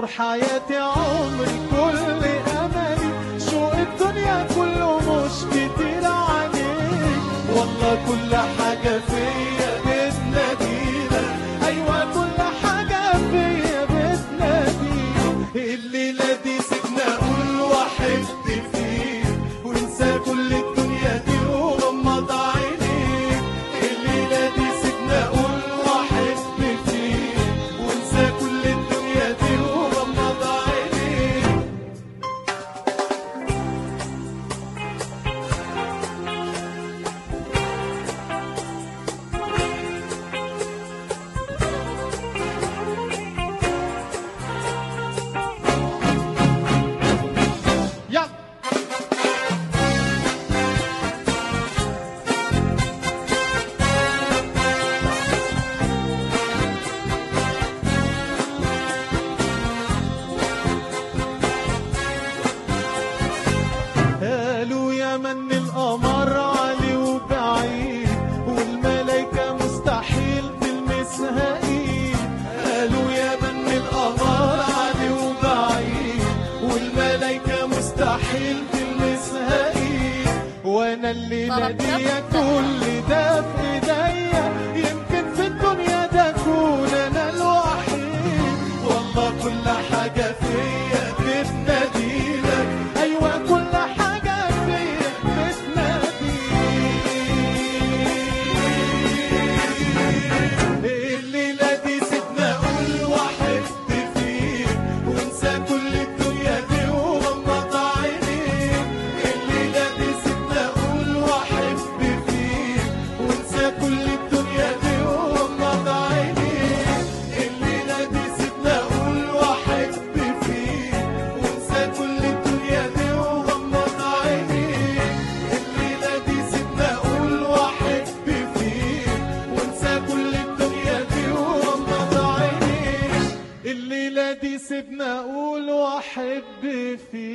حياتي عمري كل املي شوق الدنيا كله مش كتير عليك والله كل حاجة فيا بتناديلك ايوه كل حاجة فيا بتناديلك الليلة دي سيبنا اقول واحد فيك وانسى كل الدنيا دي وغمض عينيك الليلة دي سيبنا اقول واحد فيك وانسى كل الدنيا دي وغمض عينيك يلا قالوا يا من القمر عالي وبعيد والملايكة مستحيل تلمسها ايد قالوا يا من القمر عالي وبعيد والملايكة مستحيل تلمسها ايد وانا الليلة دي كل ده في ايديا يمكن في الدنيا ده اكون انا الوحيد والله كل حاجة فيا بتناديلك ايوه كل حاجة فيا بتناديلك الليلة دي سيبنا اقول واحد فيك وانسى كل الدنيا دي وغمض عينيك الليلة دي سيبنا اقول واحد فيك وانسى كل الدنيا دي وغمض عينيك الليلة دي سيبنا اقول واحد فيك وانسى كل الدنيا دي وغمض عينيك الليلة دي سيبنا اقول واحد فيك وانسى كل الدنيا دي وغمض عينيك الليلة دي سيبنا اقول واحب فيك